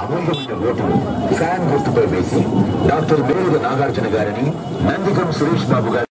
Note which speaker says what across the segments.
Speaker 1: అమూల్యమైన vote fan గుర్తుపై వేసి డాక్టర్ మేలుగ నాగార్జున గారిని నందిగం సురేష్ బాబు గారి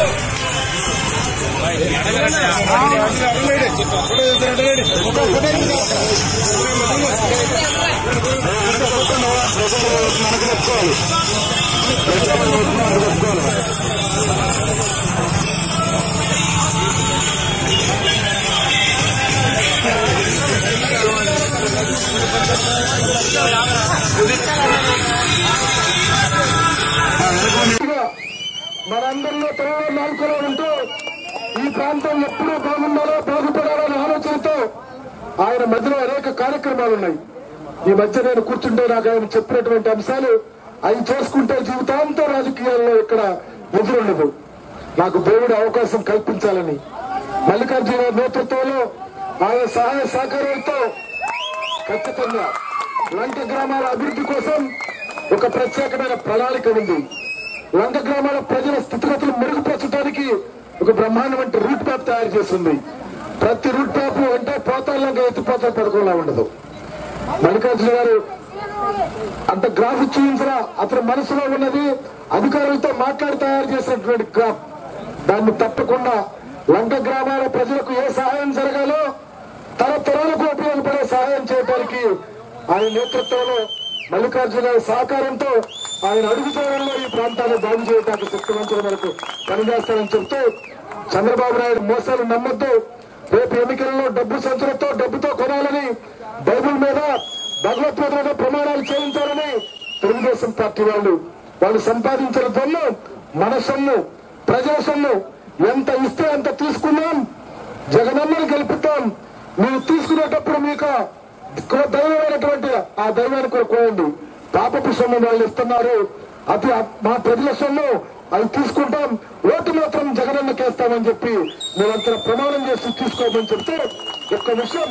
Speaker 2: పూర్తిగా మనందరిలో తలలో నాలుకలో ఉంటూ ఈ ప్రాంతం ఎప్పుడూ బాగుండాలో బాగుపడాలనే ఆలోచనతో ఆయన మధ్యలో అనేక కార్యక్రమాలు ఉన్నాయి ఈ మధ్య నేను కూర్చుంటే నాకు ఆయన చెప్పినటువంటి అంశాలు అవి చేసుకుంటే జీవితాంతం రాజకీయాల్లో ఇక్కడ ఎదురుండదు నాకు దేవుడు అవకాశం కల్పించాలని మల్లికార్జున నేతృత్వంలో ఆయన సహాయ సహకారాలతో ఖచ్చితంగా లంక గ్రామాల అభివృద్ధి కోసం ఒక ప్రత్యేకమైన ప్రణాళిక ఉంది లంక గ్రామాల ప్రజల స్థితిగతులు మెరుగుపరచడానికి ఒక బ్రహ్మాండమైన రూట్ మ్యాప్ తయారు చేస్తుంది ప్రతి రూట్ మ్యాప్ అంటే పోతాళ్ళంగా ఎత్తిపోతల పథకంలా ఉండదు మల్లికార్జున గారు అంత గ్రాఫ్ చూపించరా అతని మనసులో ఉన్నది అధికారులతో మాట్లాడి తయారు చేసినటువంటి గ్రాఫ్ దాన్ని తప్పకుండా లంక గ్రామాల ప్రజలకు ఏ సహాయం జరగాలో తరతరాలకు ఉపయోగపడే సహాయం చేయడానికి ఆయన నేతృత్వంలో మల్లికార్జున గారి సహకారంతో ఆయన అడుగుజాడల్లో ఈ ప్రాంతాన్ని బాగు చేయడానికి శక్తివంతుల వరకు పనిచేస్తారని చెప్తూ చంద్రబాబు నాయుడు మోసాలు నమ్మొద్దు రేపు ఎన్నికల్లో డబ్బు సంచులతో డబ్బుతో కొనాలని బైబుల్ మీద భగవద్గీత మీద ప్రమాణాలు చేయించాలని తెలుగుదేశం పార్టీ వాళ్ళు వాళ్ళు సంపాదించిన సొమ్ము మన సొమ్ము ప్రజల సొమ్ము ఎంత ఇస్తే అంత తీసుకున్నాం జగనన్నని గెలుపుతాం మీరు తీసుకునేటప్పుడు మీకు దైవమైనటువంటి ఆ దైవాన్ని కూడా కోయండి పాపపు సొమ్ము వాళ్ళు ఇస్తున్నారు అది మా ప్రజల సొమ్ము అవి తీసుకుంటాం ఓటు మాత్రం జగనన్నకేస్తామని చెప్పి మీరంతా ప్రమాణం చేసి తీసుకోమని చెప్తే ఒక్క విషయం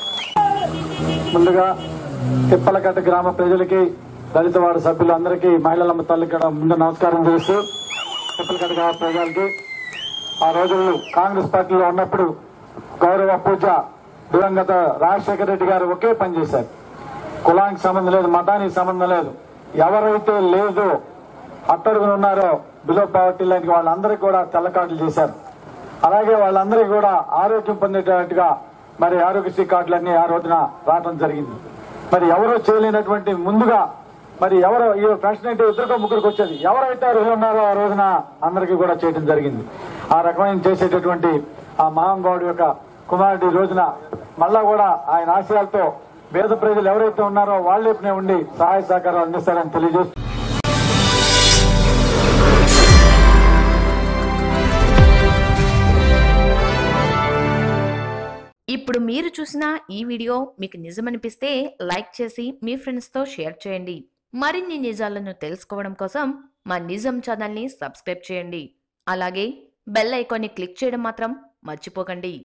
Speaker 3: ముందుగా తిప్పలకట్ట గ్రామ ప్రజలకి దళిత వార్డు సభ్యులందరికీ మహిళల తల్లికి కూడా ముందు నమస్కారం చేస్తూ తిప్పలకట్ట గ్రామ ప్రజలకి ఆ రోజుల్లో కాంగ్రెస్ పార్టీలో ఉన్నప్పుడు గౌరవ పూజ దివంగత రాజశేఖర రెడ్డి గారు ఒకే పని చేశారు కులానికి సంబంధం లేదు మతానికి సంబంధం లేదు ఎవరైతే లేదు అట్టడుగున ఉన్నారో బిలో పావర్టీ లైన్కి వాళ్ళందరికీ కూడా తెల్ల కార్డులు చేశారు అలాగే వాళ్ళందరికీ కూడా ఆరోగ్యం పొందేటట్టుగా మరి ఆరోగ్యశ్రీ కార్డులన్నీ ఆ రోజున రావడం జరిగింది మరి ఎవరు చేయలేనటువంటి ముందుగా మరి ఎవరు ఈ ప్రశ్న అంటే ఇద్దరికో ముగ్గురికి వచ్చేది ఎవరైతే అర్హులు ఉన్నారో ఆ రోజున అందరికీ కూడా చేయడం జరిగింది ఆ రకమైన చేసేటటువంటి ఆ మహానుభావుడి యొక్క కుమారుడి రోజున మళ్ళా కూడా ఆయన ఆశయాలతో పేద ప్రజలు ఎవరైతే ఉన్నారో వాళ్ళే ఉండి సహాయ సహకారాలు అందిస్తారని తెలియజేస్తూ
Speaker 4: ఇప్పుడు మీరు చూసిన ఈ వీడియో మీకు నిజమనిపిస్తే లైక్ చేసి మీ ఫ్రెండ్స్తో షేర్ చేయండి మరిన్ని నిజాలను తెలుసుకోవడం కోసం మా నిజం ఛానల్ని సబ్స్క్రైబ్ చేయండి అలాగే బెల్ ఐకాన్ని క్లిక్ చేయడం మాత్రం మర్చిపోకండి